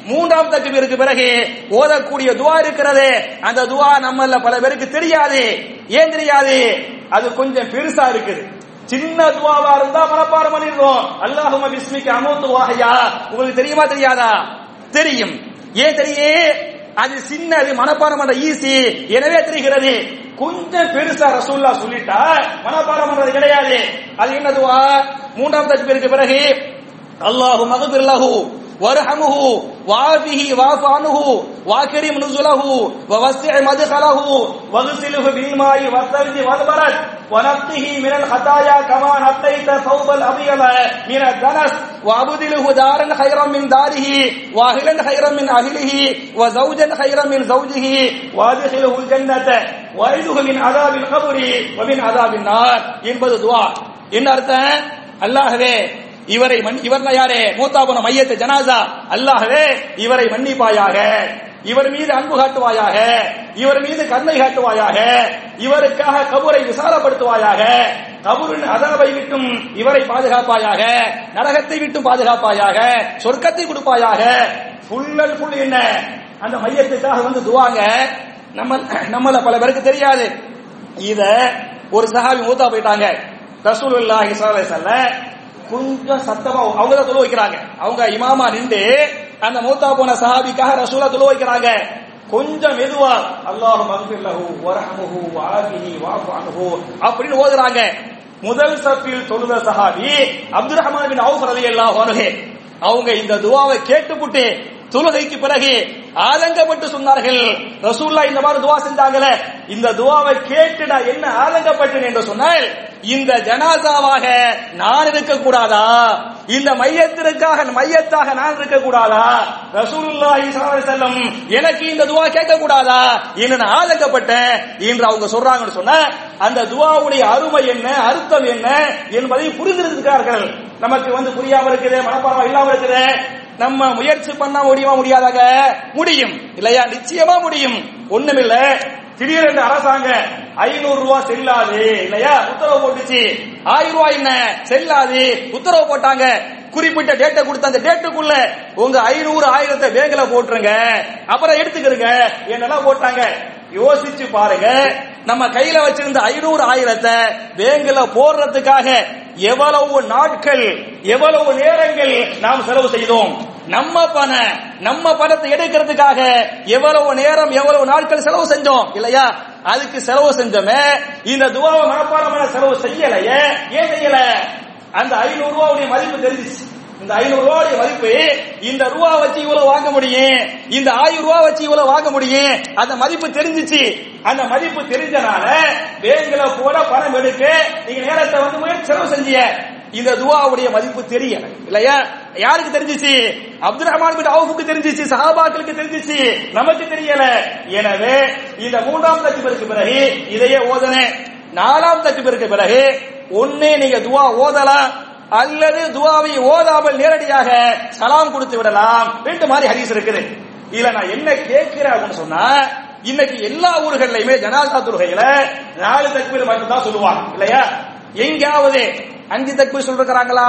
மூன்றாம் தக்பீருக்கு பிறகு ஓதக்கூடிய துவா இருக்கிறது அந்த துவா நம்மள பல பேருக்கு தெரியாது ஏன் தெரியாது அது கொஞ்சம் பெருசா இருக்குது சின்ன துவாவா இருந்தா மனப்பாடம் பண்ணிடுறோம் அல்லாஹும பிஸ்மிக்கு அமௌத்து வாஹையா உங்களுக்கு தெரியுமா தெரியாதா தெரியும் ஏன் தெரியும் அது சின்னது மனப்பாடம் பண்ற ஈஸி எனவே தெரிகிறது கொஞ்சம் பெருசா ரசூல்லா சொல்லிட்டா மனப்பாடம் பண்றது கிடையாது அது என்னதுவா மூன்றாம் தக்பீருக்கு பிறகு அல்லாஹு மகபிர் லஹு وارحمه وعافه واعف عنه واكرم نزله ووسع مدخله واغسله بالماء والثلج والبرد ونقه من الخطايا كما نقيت ثوب الابيض من الدنس وابدله دارا خيرا من داره واهلا خيرا من اهله وزوجا خيرا من زوجه وادخله الجنه وعيده من عذاب القبر ومن عذاب النار என்பது துவா என்ன அர்த்தம் அல்லாஹ்வே இவரை மன் இவர் யாரே மூத்தாபுன மையத்தை ஜனாசா அல்லாஹ்வே இவரை மன்னிப்பாயாக இவர் மீது அன்பு காட்டுவாயாக இவர் மீது கருணை காட்டுவாயாக இவருக்காக கபூரை விசாலப்படுத்துவாயாக கபூரின் அதாவை விட்டும் இவரை பாதுகாப்பாயாக நரகத்தை விட்டும் பாதுகாப்பாயாக சொர்க்கத்தை கொடுப்பாயாக ஃபுல் அண்ட் ஃபுல் என்ன அந்த மையத்துக்காக வந்து துவாங்க நம்ம நம்மள பல பேருக்கு தெரியாது இத ஒரு சஹாபி மூத்தா போயிட்டாங்க ரசூலுல்லாஹி ஸல்லல்லாஹு அலைஹி வஸல்லம் கொஞ்சம் சத்தமா அவங்க தான் தொழு வைக்கிறாங்க அவங்க இமாமா நின்று அந்த மூத்தா போன சஹாபிக்காக ரசூலா தொழு வைக்கிறாங்க கொஞ்சம் மெதுவா அல்லாஹு மக்ஃபிர் லஹு வர்ஹமுஹு வஆஃபிஹி வஅஃபு அன்ஹு அப்படின்னு ஓதுறாங்க முதல் சப்பில் தொழுத சஹாபி அப்துல் ரஹ்மான் பின் அவுஃப் ரலியல்லாஹு அன்ஹு அவங்க இந்த துவாவை கேட்டுப்புட்டு தொழுகைக்கு பிறகு ஆதங்கப்பட்டு சொன்னார்கள் ரசூல்லா இந்த மாதிரி துவா செஞ்சாங்களே இந்த துவாவை கேட்டு நான் என்ன ஆதங்கப்பட்டேன் என்று சொன்னால் இந்த ஜனாதாவாக நான் இருக்க கூடாதா இந்த மையத்திற்காக மையத்தாக நான் இருக்க கூடாதா ரசூலுல்லாஹி ஸல்லல்லாஹு அலைஹி வஸல்லம் எனக்கு இந்த துவா கேட்க கூடாதா என்று நான் ஆதங்கப்பட்டேன் என்று அவங்க சொல்றாங்கன்னு சொன்ன அந்த துவாவுடைய அருமை என்ன அர்த்தம் என்ன என்பதை புரிந்திருக்கிறார்கள் நமக்கு வந்து புரியாம இருக்குது மனப்பாடம் இல்லாம இருக்குது நம்ம முயற்சி பண்ணா முடியுமா முடியாதாக முடியும் இல்லையா நிச்சயமா முடியும் ஒண்ணுமில்ல திடீரென்று அரசாங்க ஐநூறு ரூபாய் செல்லாது இல்லையா உத்தரவு போட்டுச்சு ஆயிரம் ரூபாய் என்ன செல்லாது உத்தரவு போட்டாங்க குறிப்பிட்ட டேட்டை கொடுத்த அந்த டேட்டுக்குள்ள உங்க ஐநூறு ஆயிரத்தை பேங்க்ல போட்டுருங்க அப்புறம் எடுத்துக்கிறங்க என்னெல்லாம் போட்டாங்க யோசிச்சு பாருங்க நம்ம கையில வச்சிருந்த ஐநூறு ஆயிரத்தை பேங்க்ல போடுறதுக்காக எவ்வளவு நாட்கள் எவ்வளவு நேரங்கள் நாம் செலவு செய்தோம் நம்ம பண நம்ம பணத்தை எடுக்கிறதுக்காக எவ்வளவு நேரம் எவ்வளவு நாட்கள் செலவு செஞ்சோம் இல்லையா அதுக்கு செலவு செஞ்சோமே இந்த துவாவை மனப்பாடமான செலவு செய்யலையே ஏன் செய்யல அந்த ஐநூறு ரூபாவுடைய மதிப்பு தெரிஞ்சிச்சு இந்த ஐநூறு ரூபாய் மதிப்பு இந்த ரூபா வச்சு இவ்வளவு வாங்க முடியும் இந்த ஆயிரம் ரூபா வச்சு இவ்வளவு வாங்க முடியும் அந்த மதிப்பு தெரிஞ்சிச்சு அந்த மதிப்பு தெரிஞ்சனால பேங்க்ல போட பணம் எடுக்க நீங்க நேரத்தை வந்து முயற்சி செலவு செஞ்சீங்க இந்த துவாவுடைய மதிப்பு தெரியல இல்லையா யாருக்கு தெரிஞ்சிச்சு அப்துல் ரஹ்மான் பின் அவுஃபுக்கு தெரிஞ்சிச்சு சஹாபாக்களுக்கு தெரிஞ்சிச்சு நமக்கு தெரியல எனவே இந்த மூன்றாம் தக்குபிற்கு பிறகு இதையே ஓதனே நாலாம் தக்குபிற்கு பிறகு ஒன்னே நீங்க துவா ஓதலாம் அல்லது துவாவை ஓதாமல் நேரடியாக சலாம் கொடுத்து விடலாம் ரெண்டு மாதிரி ஹதீஸ் இருக்குது இதுல நான் என்ன கேட்கிறேன் அப்படின்னு சொன்னா இன்னைக்கு எல்லா ஊர்கள்லயுமே ஜனாசா தொழுகையில நாலு தக்பீர் மட்டும் தான் சொல்லுவாங்க இல்லையா எங்கேயாவது அஞ்சு தக்பீர் சொல்றாங்களா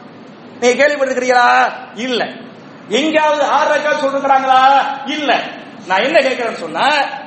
நீங்க கேள்விப்பட்டிருக்கிறீங்களா இல்ல எங்கேயாவது ஆறு ரக்கா சொல்றாங்களா இல்ல நான் என்ன கேட்கிறேன்னு சொன்னா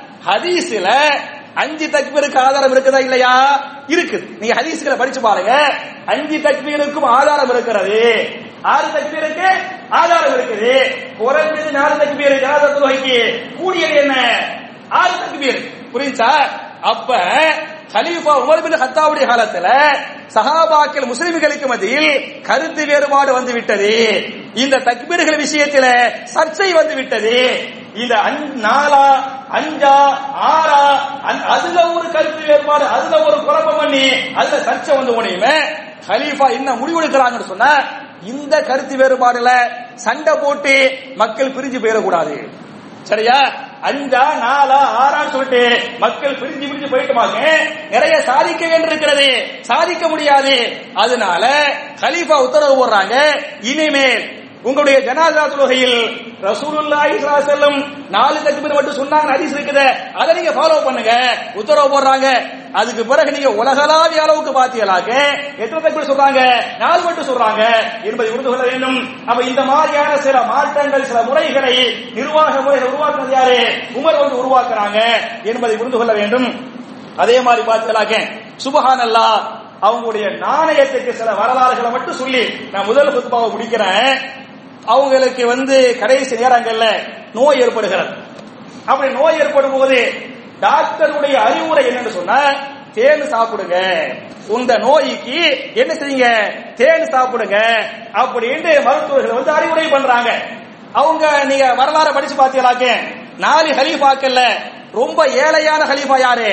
ஹதீஸ்ல அஞ்சு தக்பீருக்கு ஆதாரம் இருக்குதா இல்லையா இருக்குது நீங்க ஹதீஸ்களை படிச்சு பாருங்க அஞ்சு தக்பீருக்கும் ஆதாரம் இருக்கிறது ஆறு தக்பீருக்கு ஆதாரம் இருக்குது குறைஞ்சது நாலு தக்பீர் ஜனாதா தொழுகைக்கு கூடியது என்ன ஆறு தக்பீர் புரியுச்சா அப்ப கலீஃபா உமர் பின் ஹத்தாவுடைய காலத்துல சஹாபாக்கள் முஸ்லிம்களுக்கு மத்தியில் கருத்து வேறுபாடு வந்து விட்டது இந்த தக்பீர்கள் விஷயத்துல சர்ச்சை வந்து விட்டது இந்த நாலா அஞ்சா ஆறா அதுல ஒரு கருத்து வேறுபாடு அதுல ஒரு குழப்பம் பண்ணி அதுல சர்ச்சை வந்து உடையுமே ஹலீஃபா என்ன முடிவெடுக்கிறாங்கன்னு சொன்னா இந்த கருத்து வேறுபாடுல சண்டை போட்டு மக்கள் பிரிஞ்சு போயிடக்கூடாது சரியா அஞ்சா நாலா ஆறான்னு சொல்லிட்டு மக்கள் பிரிஞ்சு பிரிஞ்சு போயிட்டுமாங்க நிறைய சாதிக்க வேண்டியிருக்கிறது சாதிக்க முடியாது அதனால கலீஃபா உத்தரவு போடுறாங்க இனிமேல் உங்களுடைய ஜனாதா தொழுகையில் ரசூலுல்லாஹி ஸல்லல்லாஹு அலைஹி வஸல்லம் நாலு தக்பீர் மட்டும் சொன்னாங்க ஹதீஸ் இருக்குது அதை நீங்க ஃபாலோ பண்ணுங்க உத்தரவு போடுறாங்க அதுக்கு பிறகு நீங்க உலகளாவிய அளவுக்கு பாத்தீங்களாக்க எத்தனை தக்பீர் சொல்றாங்க நாலு மட்டும் சொல்றாங்க என்பதை புரிந்து கொள்ள வேண்டும் அப்ப இந்த மாதிரியான சில மாற்றங்கள் சில முறைகளை நிர்வாக முறைகளை உருவாக்குறது யாரு உமர் வந்து உருவாக்குறாங்க என்பதை புரிந்து கொள்ள வேண்டும் அதே மாதிரி பார்த்தீங்களாக்க சுபஹானல்லா அவங்களுடைய நாணயத்துக்கு சில வரலாறுகளை மட்டும் சொல்லி நான் முதல் குத்பாவை முடிக்கிறேன் அவங்களுக்கு வந்து கடைசி நேரங்கள்ல நோய் ஏற்படுகிறது அப்படி நோய் ஏற்படும் போது டாக்டருடைய அறிவுரை என்னன்னு சொன்னா தேன் சாப்பிடுங்க இந்த நோய்க்கு என்ன செய்யுங்க தேன் சாப்பிடுங்க அப்படின்னு மருத்துவர்கள் வந்து அறிவுரை பண்றாங்க அவங்க நீங்க வரலாறு படிச்சு பாத்தீங்களாக்க நாலு ஹலீஃபாக்கள்ல ரொம்ப ஏழையான ஹலீஃபா யாரு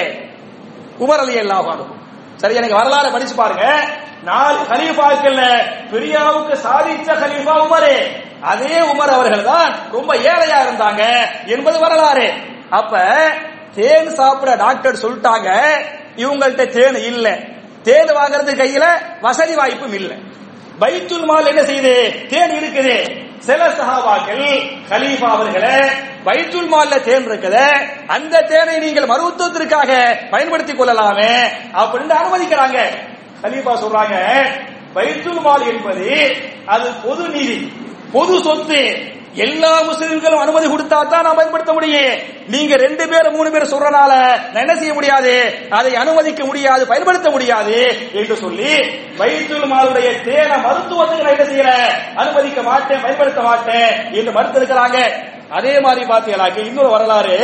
உமர் அலி அல்லாஹ் சரி எனக்கு வரலாறு படிச்சு பாருங்க நாலு ஹலீஃபாக்கள்ல பெரியாவுக்கு சாதிச்ச ஹலீஃபா உமரே அதே உமர் அவர்கள் தான் ரொம்ப ஏழையா இருந்தாங்க என்பது வரலாறு அப்ப தேன் சாப்பிட டாக்டர் சொல்லிட்டாங்க இவங்கள்ட்ட தேன் இல்ல தேன் வாங்குறது கையில வசதி வாய்ப்பும் இல்ல பைத்துல் மால் என்ன செய்யுது தேன் இருக்குது சில சஹாபாக்கள் கலீஃபா அவர்களே பைத்துல் மால்ல தேன் இருக்குது அந்த தேனை நீங்கள் மருத்துவத்திற்காக பயன்படுத்திக் கொள்ளலாமே அப்படின்னு அனுமதிக்கிறாங்க கலீஃபா சொல்றாங்க பைத்துல் மால் என்பது அது பொது நிதி பொது சொத்து எல்லா முஸ்லிம்களும் அனுமதி கொடுத்தா தான் நான் பயன்படுத்த முடியும் நீங்க ரெண்டு பேர் மூணு பேர் சொல்றனால நான் என்ன செய்ய முடியாது அதை அனுமதிக்க முடியாது பயன்படுத்த முடியாது என்று சொல்லி வைத்துல் மாலுடைய தேன மருத்துவத்துக்கு நான் என்ன செய்யற அனுமதிக்க மாட்டேன் பயன்படுத்த மாட்டேன் என்று மறுத்திருக்கிறாங்க அதே மாதிரி பாத்தீங்களாக்க இன்னொரு வரலாறு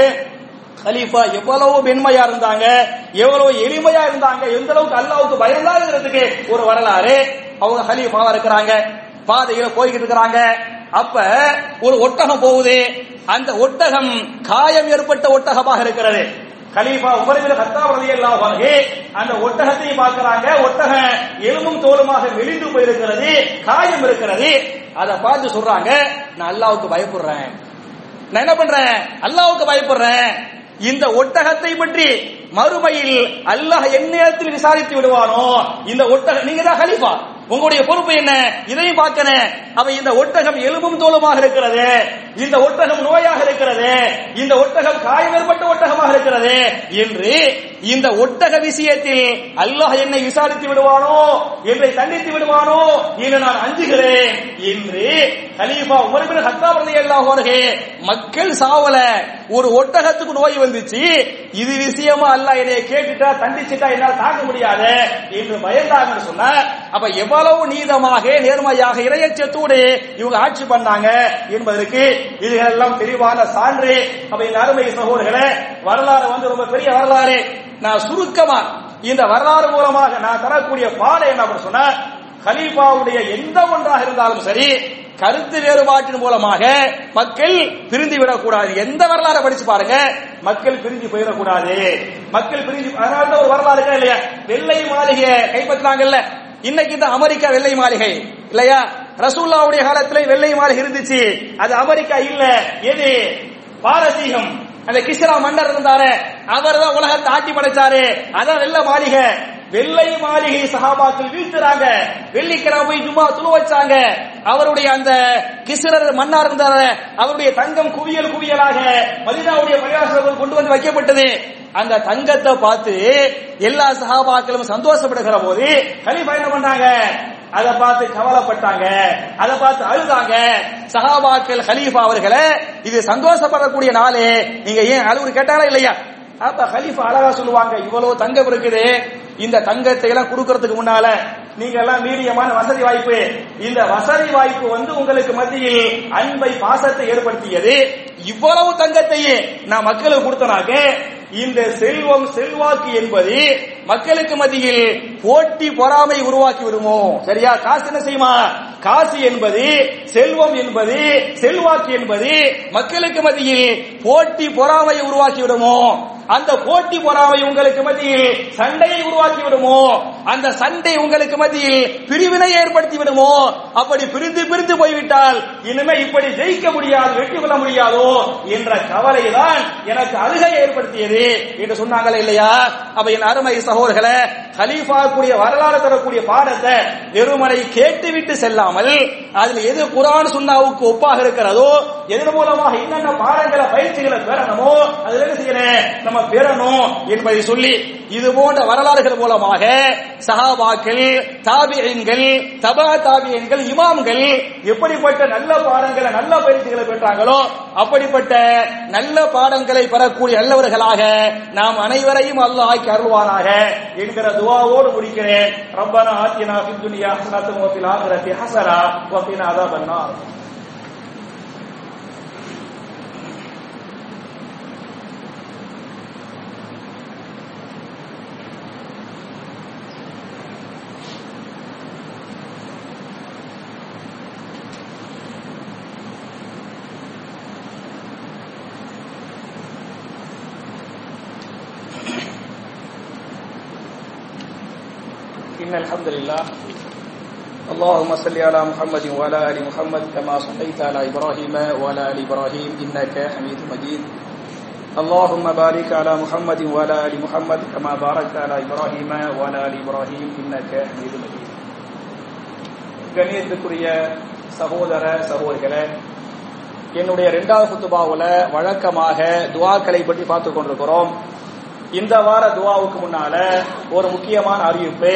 கலீஃபா எவ்வளவு மென்மையா இருந்தாங்க எவ்வளவு எளிமையா இருந்தாங்க எந்த அளவுக்கு அல்லாவுக்கு பயந்தாங்கிறதுக்கு ஒரு வரலாறு அவங்க ஹலீஃபாவா இருக்கிறாங்க பாதையில போய்கிட்டு இருக்கிறாங்க அப்ப ஒரு ஒட்டகம் போகுது அந்த ஒட்டகம் காயம் ஏற்பட்ட ஒட்டகமாக இருக்கிறது கலீஃபா உமரபில் ஹத்தாப் ரலியல்லாஹு அன்ஹு அந்த ஒட்டகத்தை பார்க்கறாங்க ஒட்டகம் எலும்பும் தோலுமாக மெலிந்து போயிருக்கிறது காயம் இருக்கிறது அதை பார்த்து சொல்றாங்க நான் அல்லாவுக்கு பயப்படுறேன் நான் என்ன பண்றேன் அல்லாவுக்கு பயப்படுறேன் இந்த ஒட்டகத்தை பற்றி மறுமையில் அல்லாஹ் எந்நேரத்தில் விசாரித்து விடுவானோ இந்த ஒட்டகம் நீங்க தான் ஹலீஃபா உங்களுடைய பொறுப்பு என்ன இதையும் பார்க்கணும் அவ இந்த ஒட்டகம் எலும்பும் தோலுமாக இருக்கிறது இந்த ஒட்டகம் நோயாக இருக்கிறது இந்த ஒட்டகம் காயம் ஏற்பட்ட ஒட்டகமாக இருக்கிறது என்று இந்த ஒட்டக விஷயத்தில் அல்லாஹ் என்னை விசாரித்து விடுவானோ என்னை தண்டித்து விடுவானோ என்று நான் அஞ்சுகிறேன் என்று கலீஃபா உமர்பின் ஹத்தாப் ரலியல்லாஹு அன்ஹு மக்கள் சாவல ஒரு ஒட்டகத்துக்கு நோய் வந்துச்சு இது விஷயமா அல்லாஹ் என்னைய கேட்டுட்டா தண்டிச்சிட்டா என்னால தாங்க முடியாது என்று பயந்தாங்கன்னு சொன்னா அப்ப எவ்வளவு நீதமாக நேர்மையாக இரையச்சத்தோடு இவங்க ஆட்சி பண்ணாங்க என்பதற்கு இதுகளெல்லாம் தெளிவான சான்று அப்ப இந்த அருமை சகோதரர்களே வரலாறு வந்து ரொம்ப பெரிய வரலாறு நான் சுருக்கமா இந்த வரலாறு மூலமாக நான் தரக்கூடிய பாடம் என்ன அப்படின்னு சொன்னா கலீஃபாவுடைய எந்த ஒன்றாக இருந்தாலும் சரி கருத்து வேறுபாட்டின் மூலமாக மக்கள் பிரிந்து விடக்கூடாது எந்த வரலாறு படிச்சு பாருங்க மக்கள் பிரிஞ்சு போயிடக்கூடாது மக்கள் பிரிஞ்சு அதனால தான் ஒரு வரலாறு இருக்கா இல்லையா வெள்ளை மாளிகையை கைப்பற்றினாங்கல்ல இன்னைக்கு இந்த அமெரிக்கா வெள்ளை மாளிகை இல்லையா ரசூல்லாவுடைய காலத்துல வெள்ளை மாளிகை இருந்துச்சு அது அமெரிக்கா இல்ல எது பாரசீகம் அந்த கிஸ்ரா மன்னர் இருந்தாரு அவர் தான் உலகத்தை ஆட்சி படைச்சாரு அதான் வெள்ள மாளிகை வெள்ளை மாளிகை சகாபாக்கள் வீழ்த்துறாங்க வெள்ளிக்கிழமை போய் ஜும்மா துணு வச்சாங்க அவருடைய அந்த கிஸ்ரர் மன்னார் இருந்தாரு அவருடைய தங்கம் குவியல் குவியலாக மதினாவுடைய பரியாசர்கள் கொண்டு வந்து வைக்கப்பட்டது அந்த தங்கத்தை பார்த்து எல்லா சகாபாக்களும் சந்தோஷப்படுகிற போது கலிஃபா என்ன பண்ணாங்க அதை பார்த்து கவலைப்பட்டாங்க அதை பார்த்து அழுதாங்க சஹாபாக்கள் ஹலீஃபா அவர்களை இது சந்தோஷப்படக்கூடிய நாளே நீங்க ஏன் அழுவு கேட்டாரா இல்லையா அப்ப ஹலீஃபா அழகா சொல்லுவாங்க இவ்வளவு தங்கம் இருக்குது இந்த தங்கத்தை எல்லாம் கொடுக்கறதுக்கு முன்னால நீங்க எல்லாம் மீடியமான வசதி வாய்ப்பு இந்த வசதி வாய்ப்பு வந்து உங்களுக்கு மத்தியில் அன்பை பாசத்தை ஏற்படுத்தியது இவ்வளவு தங்கத்தையே நான் மக்களுக்கு கொடுத்தனாக்க இந்த செல்வம் செல்வாக்கு என்பது மக்களுக்கு மத்தியில் போட்டி பொறாமை உருவாக்கி விடுமோ சரியா காசு என்ன செய்யுமா காசு என்பது செல்வம் என்பது செல்வாக்கு என்பது மக்களுக்கு மத்தியில் போட்டி பொறாமை உருவாக்கி விடுமோ அந்த போட்டி பொறாமை உங்களுக்கு மத்தியில் சண்டையை உருவாக்கி விடுமோ அந்த சண்டை உங்களுக்கு மத்தியில் பிரிவினை ஏற்படுத்தி விடுமோ அப்படி பிரிந்து பிரிந்து போய்விட்டால் இனிமே இப்படி ஜெயிக்க முடியாது வெற்றி கொள்ள முடியாதோ என்ற கவலை தான் எனக்கு அழுகை ஏற்படுத்தியது என்று சொன்னாங்களே இல்லையா அப்ப என் அருமை சகோதரர்களே ஹலீஃபா கூடிய வரலாறு தரக்கூடிய பாடத்தை வெறுமனை கேட்டுவிட்டு செல்லாமல் அதுல எது குரான் சுன்னாவுக்கு ஒப்பாக இருக்கிறதோ எதன் மூலமாக என்னென்ன பாடங்களை பயிற்சிகளை பெறணுமோ அதுல என்ன செய்யணும் நம்ம பெறணும் என்பதை சொல்லி இது போன்ற வரலாறுகள் மூலமாக சஹாபாக்கள் தாபியன்கள் தபா தாபியன்கள் இமாம்கள் எப்படிப்பட்ட நல்ல பாடங்களை நல்ல பயிற்சிகளை பெற்றாங்களோ அப்படிப்பட்ட நல்ல பாடங்களை பெறக்கூடிய நல்லவர்களாக நாம் அனைவரையும் அல்லாஹ் ஆக்கி அருள்வானாக என்கிற துவாவோடு முடிக்கிறேன் ரப்பனா ஆத்தினா ஃபித் துன்யா ஹஸனத்தும் வ ஃபில் ஆখিরাতি ஹஸனா வ கினா அஸாபன் நார் إن الحمد لله اللهم صل على محمد وعلى آل محمد كما صليت على إبراهيم وعلى آل إبراهيم إنك حميد مجيد اللهم بارك على محمد وعلى آل محمد كما باركت على إبراهيم وعلى آل إبراهيم إنك حميد مجيد கணியத்துக்குரிய சகோதர சகோதரிகளே என்னுடைய இரண்டாவது குத்துபாவுல வழக்கமாக துவாக்களை பற்றி பார்த்துக் கொண்டிருக்கிறோம் இந்த வார துவாவுக்கு முன்னால ஒரு முக்கியமான அறிவிப்பு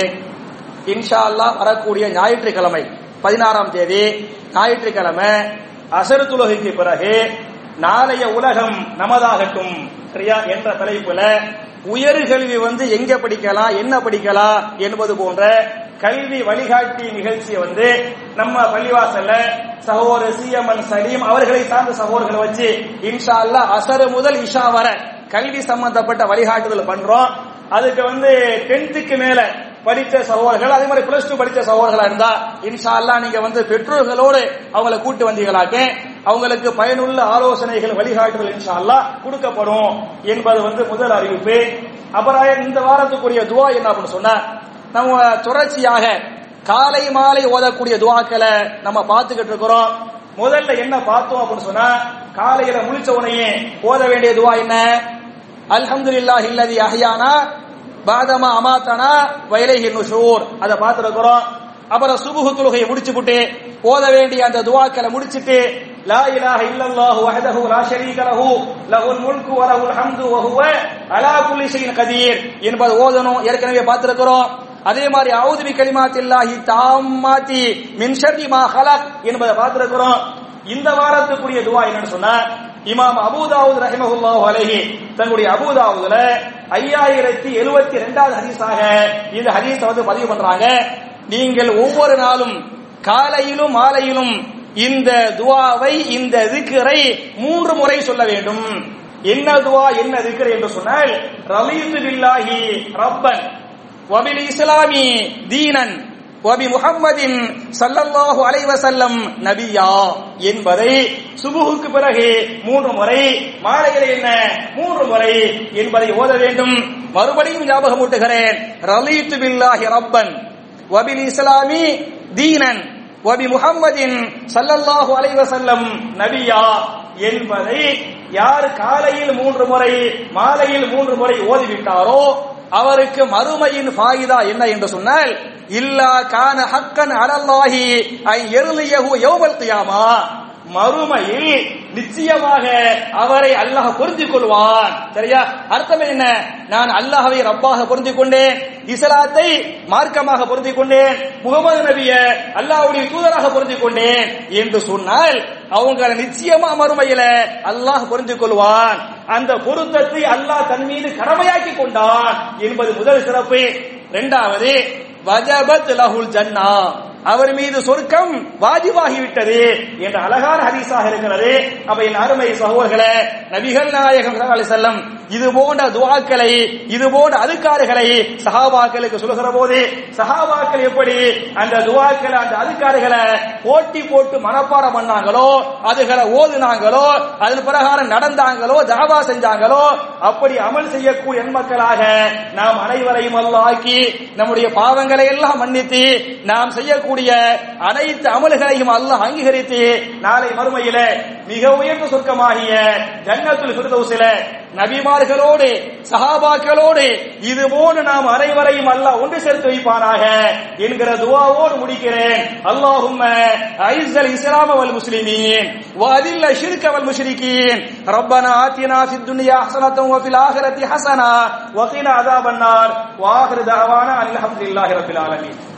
இன்ஷா அல்லாஹ் வரக்கூடிய ஞாயிற்றுக்கிழமை பதினாறாம் தேதி ஞாயிற்றுக்கிழமை அசரு துலகைக்கு பிறகு நாளைய உலகம் நமதாகட்டும் சரியா என்ற தலைப்புல உயர்கல்வி வந்து எங்க படிக்கலாம் என்ன படிக்கலாம் என்பது போன்ற கல்வி வழிகாட்டி நிகழ்ச்சியை வந்து நம்ம பள்ளிவாசல்ல சகோதரர் சிஎம்என் சலீம் அவர்களை சார்ந்த சகோதரர்களை வச்சு இன்ஷா அல்லாஹ் அசரு முதல் இஷா வர கல்வி சம்பந்தப்பட்ட வழிகாட்டுதல் பண்றோம் அதுக்கு வந்து டென்த்துக்கு மேல படித்த சகோதரர்கள் அதே மாதிரி பிளஸ் டூ படித்த சகோதரர்களா இருந்தா இன்ஷா அல்லா நீங்க வந்து பெற்றோர்களோடு அவங்கள கூட்டு வந்தீங்களாக்க அவங்களுக்கு பயனுள்ள ஆலோசனைகள் வழிகாட்டுதல் இன்ஷா அல்லா கொடுக்கப்படும் என்பது வந்து முதல் அறிவிப்பு அப்புறம் இந்த வாரத்துக்குரிய துவா என்ன அப்படின்னு சொன்னா நம்ம தொடர்ச்சியாக காலை மாலை ஓதக்கூடிய துவாக்களை நம்ம பார்த்துக்கிட்டு இருக்கிறோம் முதல்ல என்ன பார்த்தோம் அப்படின்னு சொன்னா காலையில முழிச்ச உடனே ஓத வேண்டிய துவா என்ன அல்ஹம்துலில்லாஹி இல்லதி அஹ்யானா பாதமா அமாத்தனா வயலைஹி நுஷூர் அதை பார்த்திருக்கிறோம் அப்புறம் சுபுஹு தொழுகையை முடிச்சுட்டு ஓத வேண்டிய அந்த துவாக்களை முடிச்சிட்டு லா இலாஹ இல்லல்லாஹு வஹதஹு லா ஷரீக லஹு லஹுல் முல்கு வ லஹுல் ஹம்து வ ஹுவ அலா குல்லி ஷைஇன் கதீர் என்பது ஓதணும் ஏற்கனவே பார்த்திருக்கிறோம் அதே மாதிரி அவுது பி கலிமாத்தில்லாஹி தாம்மாத்தி மின் ஷர்ரி மா ஹலக் என்பதை பார்த்திருக்கிறோம் இந்த வாரத்துக்குரிய துவா என்னன்னு சொன்னா இமாம் அபூதாவுத் ரஹிமஹுல்லாஹு அலைஹி தன்னுடைய அபூதாவுதுல ஐயாயிரத்தி எழுபத்தி ரெண்டாவது ஹதீஸாக இந்த ஹதீஸை வந்து பதிவு பண்றாங்க நீங்கள் ஒவ்வொரு நாளும் காலையிலும் மாலையிலும் இந்த துவாவை இந்த திக்கரை மூன்று முறை சொல்ல வேண்டும் என்ன துவா என்ன திக்கர் என்று சொன்னால் ரலீது பில்லாஹி ரப்பன் வபில் இஸ்லாமி தீனன் வபி முஹம்மதின் சல்லல்லாஹு அலைஹி வஸல்லம் நபியா என்பதை சுபுகுக்கு பிறகு மூன்று முறை மாலையில என்ன மூன்று முறை என்பதை ஓத வேண்டும் மறுபடியும் ஞாபகம் ஊட்டுகிறேன் ரலீத்து பில்லாஹி ரப்பன் வபில் இஸ்லாமி தீனன் வபி முஹம்மதின் சல்லல்லாஹு அலைஹி வஸல்லம் நபியா என்பதை யார் காலையில் மூன்று முறை மாலையில் மூன்று முறை ஓதிவிட்டாரோ அவருக்கு மறுமையின் ஃபாயிதா என்ன என்று சொன்னால் இல்லா கான ஹக்கன் அலல்லாஹி ஐ எருளியஹு யௌமல் கியாமா மறுமையில் நிச்சயமாக அவரை அல்லாஹ் புரிந்து கொள்வான் சரியா அர்த்தம் என்ன நான் அல்லாஹவை ரப்பாக புரிந்து கொண்டேன் இஸ்லாத்தை மார்க்கமாக புரிந்து கொண்டேன் முகமது நபிய அல்லாஹ்வுடைய தூதராக புரிந்து கொண்டேன் என்று சொன்னால் அவங்க நிச்சயமா மறுமையில அல்லாஹ் புரிந்து கொள்வான் அந்த பொருத்தத்தை அல்லாஹ் தன் மீது கடமையாக்கி கொண்டான் என்பது முதல் சிறப்பு இரண்டாவது வஜபத் லஹுல் ஜன்னா அவர் மீது சொர்க்கம் வாஜிபாகிவிட்டது என்ற அழகான ஹதீஸாக இருக்கிறது அப்ப என் அருமை சகோதரர்களே நபிகள் நாயகம் ஸல்லல்லாஹு அலைஹி வஸல்லம் இது போன்ற துஆக்களை இது போன்ற அதுக்காறுகளை சஹாபாக்களுக்கு சொல்லுகிற போது சஹாபாக்கள் எப்படி அந்த துஆக்களை அந்த அதுக்காறுகளை போட்டி போட்டு மனப்பாடம் பண்ணாங்களோ அதுகளை ஓதுனாங்களோ அதன் பிரகாரம் நடந்தாங்களோ தாவா செஞ்சாங்களோ அப்படி அமல் செய்யக்கூடிய எண்மக்களாக நாம் அனைவரையும் அல்லாஹ் ஆக்கி நம்முடைய பாவங்களை எல்லாம் மன்னித்து நாம் செய்யக்கூடிய அனைத்து அமல்களையும் அல்லாஹ் அங்கீகரித்து நாளை மறுமையில மிக உயர்ந்த சொர்க்கமாகிய ஜன்னத்துல் ஃபிர்தௌஸில நபிமார்களோடு சஹாபாக்களோடு இது போன்று நாம் அனைவரையும் அல்லாஹ் ஒன்று சேர்த்து வைப்பானாக என்கிற துவாவோடு முடிக்கிறேன் அல்லாஹும்ம ஐஸல் இஸ்லாம வல் முஸ்லிமீன் وأذل الشرك والمشركين ربنا آتنا في الدنيا حسنة وفي الآخرة حسنة وقنا عذاب النار وآخر دعوانا أن الحمد لله رب العالمين